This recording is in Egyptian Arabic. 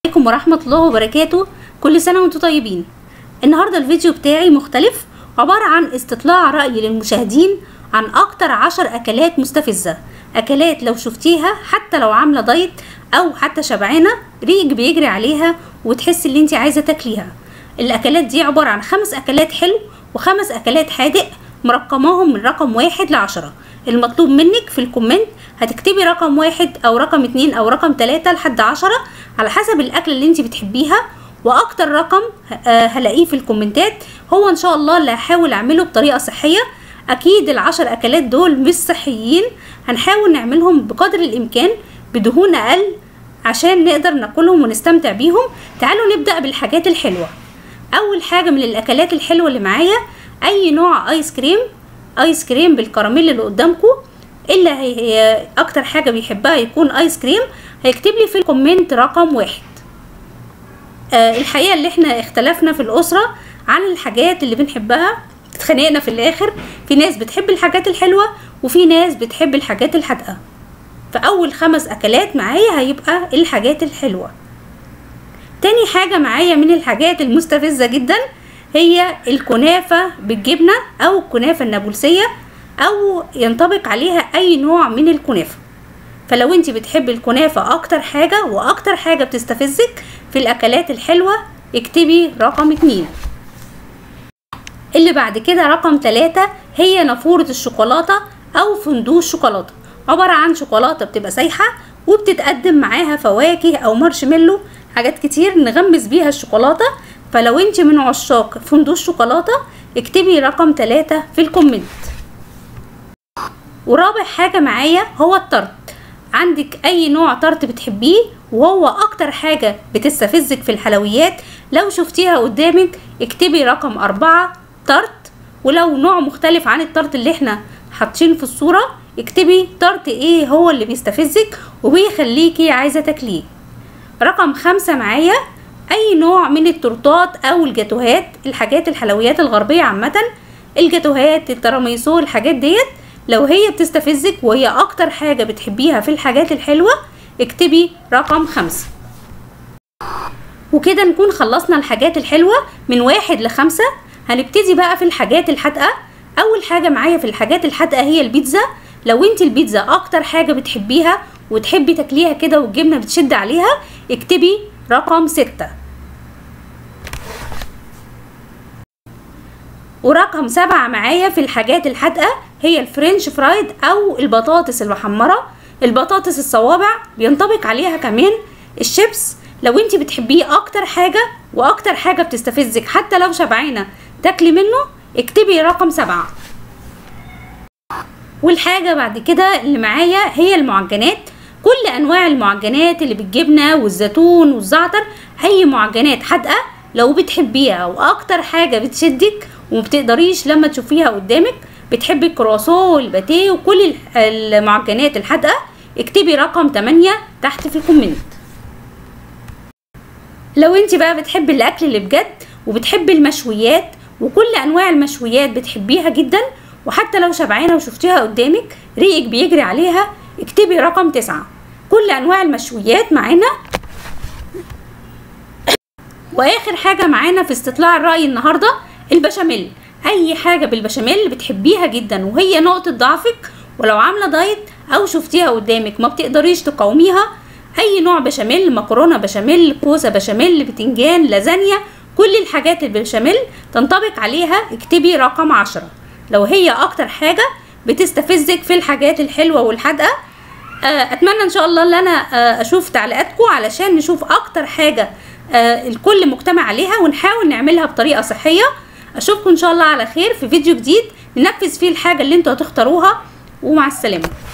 عليكم ورحمة الله وبركاته كل سنة وانتم طيبين النهاردة الفيديو بتاعي مختلف عبارة عن استطلاع رأي للمشاهدين عن أكتر عشر أكلات مستفزة أكلات لو شفتيها حتى لو عاملة دايت أو حتى شبعانة ريقك بيجري عليها وتحسي اللي انت عايزة تاكليها الأكلات دي عبارة عن خمس أكلات حلو وخمس أكلات حادق مرقماهم من رقم واحد لعشرة المطلوب منك في الكومنت هتكتبي رقم واحد او رقم اتنين او رقم تلاتة لحد عشرة على حسب الاكل اللي انت بتحبيها واكتر رقم هلاقيه في الكومنتات هو ان شاء الله اللي هحاول اعمله بطريقة صحية اكيد العشر اكلات دول مش صحيين هنحاول نعملهم بقدر الامكان بدهون اقل عشان نقدر ناكلهم ونستمتع بيهم تعالوا نبدأ بالحاجات الحلوة اول حاجة من الاكلات الحلوة اللي معايا اي نوع ايس كريم ايس كريم بالكراميل اللي قدامكم اللي هي اكتر حاجه بيحبها يكون ايس كريم هيكتب لي في الكومنت رقم واحد آه الحقيقه اللي احنا اختلفنا في الاسره عن الحاجات اللي بنحبها اتخانقنا في الاخر في ناس بتحب الحاجات الحلوه وفي ناس بتحب الحاجات الحادقه فاول خمس اكلات معايا هيبقى الحاجات الحلوه تاني حاجه معايا من الحاجات المستفزه جدا هي الكنافه بالجبنه او الكنافه النابلسيه او ينطبق عليها اي نوع من الكنافه فلو انت بتحبي الكنافه اكتر حاجه واكتر حاجه بتستفزك في الاكلات الحلوه اكتبي رقم اتنين اللي بعد كده رقم تلاتة هي نافورة الشوكولاتة او فندوق الشوكولاتة عبارة عن شوكولاتة بتبقى سايحة وبتتقدم معاها فواكه او مارشميلو حاجات كتير نغمس بيها الشوكولاتة فلو انت من عشاق فندوق الشوكولاتة اكتبي رقم تلاتة في الكومنت ورابع حاجة معايا هو الطرد عندك اي نوع طرد بتحبيه وهو اكتر حاجة بتستفزك في الحلويات لو شفتيها قدامك اكتبي رقم اربعة طرد ولو نوع مختلف عن الطرد اللي احنا حاطين في الصورة اكتبي طرد ايه هو اللي بيستفزك وبيخليكي عايزة تاكليه رقم خمسة معايا اي نوع من التورتات او الجاتوهات الحاجات الحلويات الغربية عامة الجاتوهات التراميسو الحاجات ديت لو هي بتستفزك وهي اكتر حاجة بتحبيها في الحاجات الحلوة اكتبي رقم خمسة وكده نكون خلصنا الحاجات الحلوة من واحد لخمسة هنبتدي بقى في الحاجات الحادقة اول حاجة معايا في الحاجات الحادقة هي البيتزا لو انت البيتزا اكتر حاجة بتحبيها وتحبي تاكليها كده والجبنة بتشد عليها اكتبي رقم ستة ورقم سبعة معايا في الحاجات الحادقة هي الفرنش فرايد أو البطاطس المحمرة البطاطس الصوابع بينطبق عليها كمان الشيبس لو انت بتحبيه أكتر حاجة وأكتر حاجة بتستفزك حتى لو شبعانة تاكلي منه اكتبي رقم سبعة والحاجة بعد كده اللي معايا هي المعجنات كل أنواع المعجنات اللي بالجبنة والزيتون والزعتر أي معجنات حادقة لو بتحبيها وأكتر حاجة بتشدك ومبتقدريش لما تشوفيها قدامك بتحبي الكرواسون والباتيه وكل المعجنات الحادقه اكتبي رقم 8 تحت في الكومنت لو انت بقى بتحبي الاكل اللي بجد وبتحبي المشويات وكل انواع المشويات بتحبيها جدا وحتى لو شبعانه وشفتيها قدامك ريقك بيجري عليها اكتبي رقم 9 كل انواع المشويات معانا واخر حاجه معانا في استطلاع الراي النهارده البشاميل اي حاجه بالبشاميل بتحبيها جدا وهي نقطه ضعفك ولو عامله دايت او شفتيها قدامك ما بتقدريش تقاوميها اي نوع بشاميل مكرونه بشاميل كوسه بشاميل بتنجان لازانيا كل الحاجات البشاميل تنطبق عليها اكتبي رقم عشرة لو هي اكتر حاجه بتستفزك في الحاجات الحلوه والحادقه اتمنى ان شاء الله ان انا اشوف تعليقاتكم علشان نشوف اكتر حاجه الكل مجتمع عليها ونحاول نعملها بطريقه صحيه اشوفكم ان شاء الله على خير في فيديو جديد ننفذ فيه الحاجه اللي انتوا هتختاروها ومع السلامه